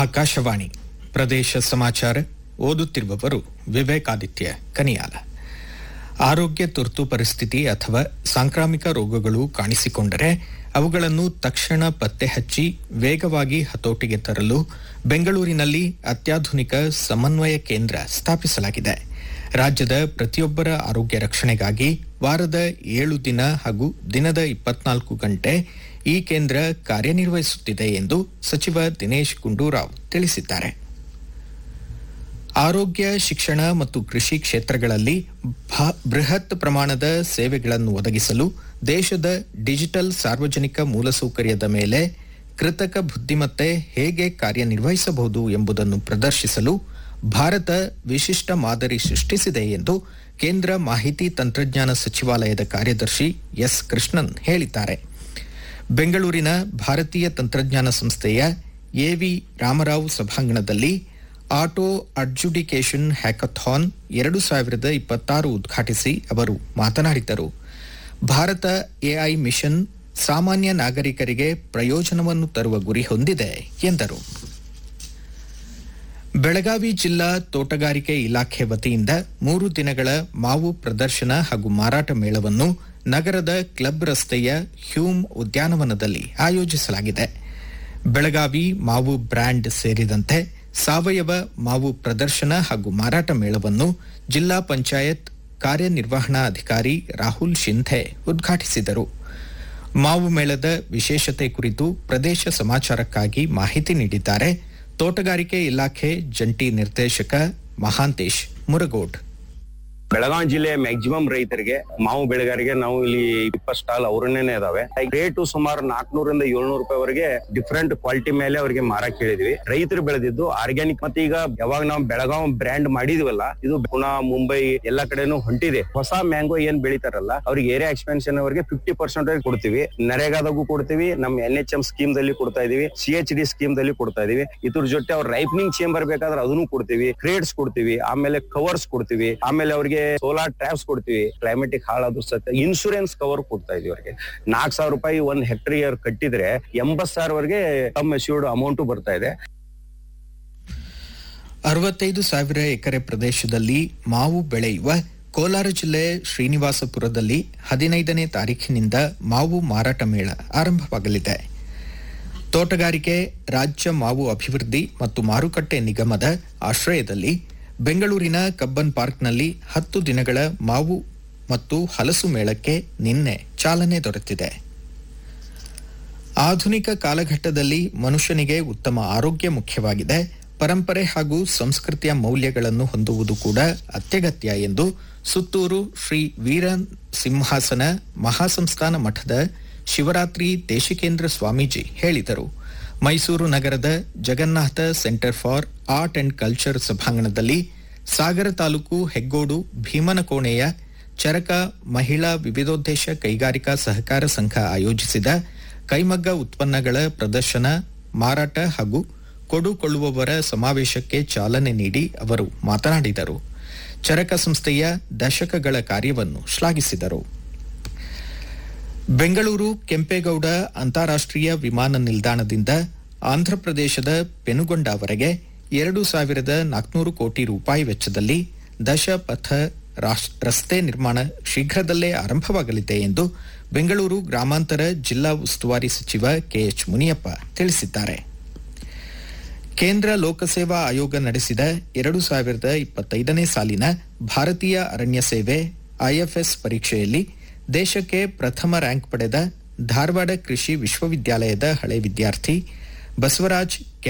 ಆಕಾಶವಾಣಿ ಪ್ರದೇಶ ಸಮಾಚಾರ ಓದುತ್ತಿರುವವರು ವಿವೇಕಾದಿತ್ಯ ಕನಿಯಾಲ ಆರೋಗ್ಯ ತುರ್ತು ಪರಿಸ್ಥಿತಿ ಅಥವಾ ಸಾಂಕ್ರಾಮಿಕ ರೋಗಗಳು ಕಾಣಿಸಿಕೊಂಡರೆ ಅವುಗಳನ್ನು ತಕ್ಷಣ ಪತ್ತೆ ಹಚ್ಚಿ ವೇಗವಾಗಿ ಹತೋಟಿಗೆ ತರಲು ಬೆಂಗಳೂರಿನಲ್ಲಿ ಅತ್ಯಾಧುನಿಕ ಸಮನ್ವಯ ಕೇಂದ್ರ ಸ್ಥಾಪಿಸಲಾಗಿದೆ ರಾಜ್ಯದ ಪ್ರತಿಯೊಬ್ಬರ ಆರೋಗ್ಯ ರಕ್ಷಣೆಗಾಗಿ ವಾರದ ಏಳು ದಿನ ಹಾಗೂ ದಿನದ ಇಪ್ಪತ್ನಾಲ್ಕು ಗಂಟೆ ಈ ಕೇಂದ್ರ ಕಾರ್ಯನಿರ್ವಹಿಸುತ್ತಿದೆ ಎಂದು ಸಚಿವ ದಿನೇಶ್ ಗುಂಡೂರಾವ್ ತಿಳಿಸಿದ್ದಾರೆ ಆರೋಗ್ಯ ಶಿಕ್ಷಣ ಮತ್ತು ಕೃಷಿ ಕ್ಷೇತ್ರಗಳಲ್ಲಿ ಭಾ- ಬೃಹತ್ ಪ್ರಮಾಣದ ಸೇವೆಗಳನ್ನು ಒದಗಿಸಲು ದೇಶದ ಡಿಜಿಟಲ್ ಸಾರ್ವಜನಿಕ ಮೂಲಸೌಕರ್ಯದ ಮೇಲೆ ಕೃತಕ ಬುದ್ಧಿಮತ್ತೆ ಹೇಗೆ ಕಾರ್ಯನಿರ್ವಹಿಸಬಹುದು ಎಂಬುದನ್ನು ಪ್ರದರ್ಶಿಸಲು ಭಾರತ ವಿಶಿಷ್ಟ ಮಾದರಿ ಸೃಷ್ಟಿಸಿದೆ ಎಂದು ಕೇಂದ್ರ ಮಾಹಿತಿ ತಂತ್ರಜ್ಞಾನ ಸಚಿವಾಲಯದ ಕಾರ್ಯದರ್ಶಿ ಎಸ್ ಕೃಷ್ಣನ್ ಹೇಳಿದ್ದಾರೆ ಬೆಂಗಳೂರಿನ ಭಾರತೀಯ ತಂತ್ರಜ್ಞಾನ ಸಂಸ್ಥೆಯ ಎವಿ ರಾಮರಾವ್ ಸಭಾಂಗಣದಲ್ಲಿ ಆಟೋ ಅಡ್ಜುಡಿಕೇಷನ್ ಹ್ಯಾಕಥಾನ್ ಎರಡು ಸಾವಿರದ ಇಪ್ಪತ್ತಾರು ಉದ್ಘಾಟಿಸಿ ಅವರು ಮಾತನಾಡಿದರು ಭಾರತ ಎಐ ಮಿಷನ್ ಸಾಮಾನ್ಯ ನಾಗರಿಕರಿಗೆ ಪ್ರಯೋಜನವನ್ನು ತರುವ ಗುರಿ ಹೊಂದಿದೆ ಎಂದರು ಬೆಳಗಾವಿ ಜಿಲ್ಲಾ ತೋಟಗಾರಿಕೆ ಇಲಾಖೆ ವತಿಯಿಂದ ಮೂರು ದಿನಗಳ ಮಾವು ಪ್ರದರ್ಶನ ಹಾಗೂ ಮಾರಾಟ ಮೇಳವನ್ನು ನಗರದ ಕ್ಲಬ್ ರಸ್ತೆಯ ಹ್ಯೂಮ್ ಉದ್ಯಾನವನದಲ್ಲಿ ಆಯೋಜಿಸಲಾಗಿದೆ ಬೆಳಗಾವಿ ಮಾವು ಬ್ರ್ಯಾಂಡ್ ಸೇರಿದಂತೆ ಸಾವಯವ ಮಾವು ಪ್ರದರ್ಶನ ಹಾಗೂ ಮಾರಾಟ ಮೇಳವನ್ನು ಜಿಲ್ಲಾ ಪಂಚಾಯತ್ ಕಾರ್ಯನಿರ್ವಹಣಾಧಿಕಾರಿ ರಾಹುಲ್ ಶಿಂಧೆ ಉದ್ಘಾಟಿಸಿದರು ಮಾವು ಮೇಳದ ವಿಶೇಷತೆ ಕುರಿತು ಪ್ರದೇಶ ಸಮಾಚಾರಕ್ಕಾಗಿ ಮಾಹಿತಿ ನೀಡಿದ್ದಾರೆ ತೋಟಗಾರಿಕೆ ಇಲಾಖೆ ಜಂಟಿ ನಿರ್ದೇಶಕ ಮಹಾಂತೇಶ್ ಮುರಗೋಡ್ ಬೆಳಗಾವಿ ಜಿಲ್ಲೆಯ ಮ್ಯಾಕ್ಸಿಮಮ್ ರೈತರಿಗೆ ಮಾವು ಬೆಳೆಗಾರಿಗೆ ನಾವು ಇಲ್ಲಿ ಇಪ್ಪತ್ತು ಸ್ಟಾಲ್ ಅವ್ರನ್ನೇ ಇದಾವೆ ರೇಟು ಸುಮಾರು ನಾಲ್ಕನೂರಿಂದ ಏಳ್ನೂರು ರೂಪಾಯಿವರೆಗೆ ಡಿಫ್ರೆಂಟ್ ಕ್ವಾಲಿಟಿ ಮೇಲೆ ಅವರಿಗೆ ಮಾರಕ್ ಹೇಳಿದ್ವಿ ರೈತರು ಬೆಳೆದಿದ್ದು ಆರ್ಗ್ಯಾನಿಕ್ ಮತ್ತೆ ಈಗ ಯಾವಾಗ ನಾವು ಬೆಳಗಾವಿ ಬ್ರ್ಯಾಂಡ್ ಮಾಡಿದ್ವಲ್ಲ ಇದು ಪುಣೆ ಮುಂಬೈ ಎಲ್ಲಾ ಕಡೆನೂ ಹೊಂಟಿದೆ ಹೊಸ ಮ್ಯಾಂಗೋ ಏನ್ ಬೆಳಿತಾರಲ್ಲ ಅವ್ರಿಗೆ ಏರಿಯಾ ಎಕ್ಸ್ಪೆನ್ಷನ್ ಅವರಿಗೆ ಫಿಫ್ಟಿ ಪರ್ಸೆಂಟ್ ಕೊಡ್ತೀವಿ ನರೇಗಾದಾಗೂ ಕೊಡ್ತೀವಿ ನಮ್ಮ ಎನ್ ಎಚ್ ಎಂ ಸ್ಕೀಮ್ ದಲ್ಲಿ ಕೊಡ್ತಾ ಇದೀವಿ ಸಿ ಎಚ್ ಡಿ ಸ್ಕೀಮ್ ದಲ್ಲಿ ಕೊಡ್ತಾ ಇದೀವಿ ಇದ್ರ ಜೊತೆ ಅವ್ರ ರೈಪನಿಂಗ್ ಚೇಂಬರ್ ಬೇಕಾದ್ರೆ ಅದನ್ನು ಕೊಡ್ತೀವಿ ಕ್ರೇಡ್ಸ್ ಕೊಡ್ತೀವಿ ಆಮೇಲೆ ಕವರ್ಸ್ ಕೊಡ್ತೀವಿ ಆಮೇಲೆ ಅವ್ರಿಗೆ ಸೋಲಾರ್ ಟ್ರ್ಯಾಪ್ಸ್ ಕೊಡ್ತೀವಿ ಕ್ಲೈಮೆಟಿಕ್ ಹಾಳಾದ್ರು ಸತ್ಯ ಇನ್ಶೂರೆನ್ಸ್ ಕವರ್ ಕೊಡ್ತಾ ಇದೀವಿ ಅವ್ರಿಗೆ ನಾಲ್ಕು ಸಾವಿರ ರೂಪಾಯಿ ಒಂದ್ ಹೆಕ್ಟರ್ ಕಟ್ಟಿದ್ರೆ ಎಂಬತ್ ಸಾವಿರವರೆಗೆ ತಮ್ಮ ಅಶ್ಯೂರ್ಡ್ ಅಮೌಂಟ್ ಬರ್ತಾ ಇದೆ ಅರವತ್ತೈದು ಸಾವಿರ ಎಕರೆ ಪ್ರದೇಶದಲ್ಲಿ ಮಾವು ಬೆಳೆಯುವ ಕೋಲಾರ ಜಿಲ್ಲೆ ಶ್ರೀನಿವಾಸಪುರದಲ್ಲಿ ಹದಿನೈದನೇ ತಾರೀಖಿನಿಂದ ಮಾವು ಮಾರಾಟ ಮೇಳ ಆರಂಭವಾಗಲಿದೆ ತೋಟಗಾರಿಕೆ ರಾಜ್ಯ ಮಾವು ಅಭಿವೃದ್ಧಿ ಮತ್ತು ಮಾರುಕಟ್ಟೆ ನಿಗಮದ ಆಶ್ರಯದಲ್ಲಿ ಬೆಂಗಳೂರಿನ ಕಬ್ಬನ್ ಪಾರ್ಕ್ನಲ್ಲಿ ಹತ್ತು ದಿನಗಳ ಮಾವು ಮತ್ತು ಹಲಸು ಮೇಳಕ್ಕೆ ನಿನ್ನೆ ಚಾಲನೆ ದೊರೆತಿದೆ ಆಧುನಿಕ ಕಾಲಘಟ್ಟದಲ್ಲಿ ಮನುಷ್ಯನಿಗೆ ಉತ್ತಮ ಆರೋಗ್ಯ ಮುಖ್ಯವಾಗಿದೆ ಪರಂಪರೆ ಹಾಗೂ ಸಂಸ್ಕೃತಿಯ ಮೌಲ್ಯಗಳನ್ನು ಹೊಂದುವುದು ಕೂಡ ಅತ್ಯಗತ್ಯ ಎಂದು ಸುತ್ತೂರು ಶ್ರೀ ವೀರ ಸಿಂಹಾಸನ ಮಹಾಸಂಸ್ಥಾನ ಮಠದ ಶಿವರಾತ್ರಿ ದೇಶಿಕೇಂದ್ರ ಸ್ವಾಮೀಜಿ ಹೇಳಿದರು ಮೈಸೂರು ನಗರದ Jagannatha center for art and culture ಸಭಾಂಗಣದಲ್ಲಿ ಸಾಗರ ತಾಲೂಕು ಹೆಗ್ಗೋಡು ಭೀಮನಕೋಣೆಯ ಚರಕ ಮಹಿಳಾ ವಿವಿಧೋದ್ದೇಶ ಕೈಗಾರಿಕಾ ಸಹಕಾರ ಸಂಘ ಆಯೋಜಿಸಿದ ಕೈಮಗ್ಗ ಉತ್ಪನ್ನಗಳ ಪ್ರದರ್ಶನ ಮಾರಾಟ ಹಾಗೂ ಕೊಡುಕೊಳ್ಳುವವರ ಸಮಾವೇಶಕ್ಕೆ ಚಾಲನೆ ನೀಡಿ ಅವರು ಮಾತನಾಡಿದರು ಚರಕ ಸಂಸ್ಥೆಯ ದಶಕಗಳ ಕಾರ್ಯವನ್ನು ಶ್ಲಾಘಿಸಿದರು ಬೆಂಗಳೂರು ಕೆಂಪೇಗೌಡ ಅಂತಾರಾಷ್ಟ್ರೀಯ ವಿಮಾನ ನಿಲ್ದಾಣದಿಂದ ಆಂಧ್ರಪ್ರದೇಶದ ಪೆನುಗೊಂಡವರೆಗೆ ಎರಡು ಸಾವಿರದ ನಾಲ್ಕುನೂರು ಕೋಟಿ ರೂಪಾಯಿ ವೆಚ್ಚದಲ್ಲಿ ದಶಪಥ ರಾಶ್- ರಸ್ತೆ ನಿರ್ಮಾಣ ಶೀಘ್ರದಲ್ಲೇ ಆರಂಭವಾಗಲಿದೆ ಎಂದು ಬೆಂಗಳೂರು ಗ್ರಾಮಾಂತರ ಜಿಲ್ಲಾ ಉಸ್ತುವಾರಿ ಸಚಿವ ಕೆಎಚ್ ಮುನಿಯಪ್ಪ ತಿಳಿಸಿದ್ದಾರೆ ಕೇಂದ್ರ ಲೋಕಸೇವಾ ಆಯೋಗ ನಡೆಸಿದ ಎರಡು ಸಾವಿರದ ಇಪ್ಪತ್ತೈದನೇ ಸಾಲಿನ ಭಾರತೀಯ ಅರಣ್ಯ ಸೇವೆ ಐಎಫ್ಎಸ್ ಪರೀಕ್ಷೆಯಲ್ಲಿ ದೇಶಕ್ಕೆ ಪ್ರಥಮ ರ್ಯಾಂಕ್ ಪಡೆದ ಧಾರವಾಡ ಕೃಷಿ ವಿಶ್ವವಿದ್ಯಾಲಯದ ಹಳೆ ವಿದ್ಯಾರ್ಥಿ ಬಸವರಾಜ್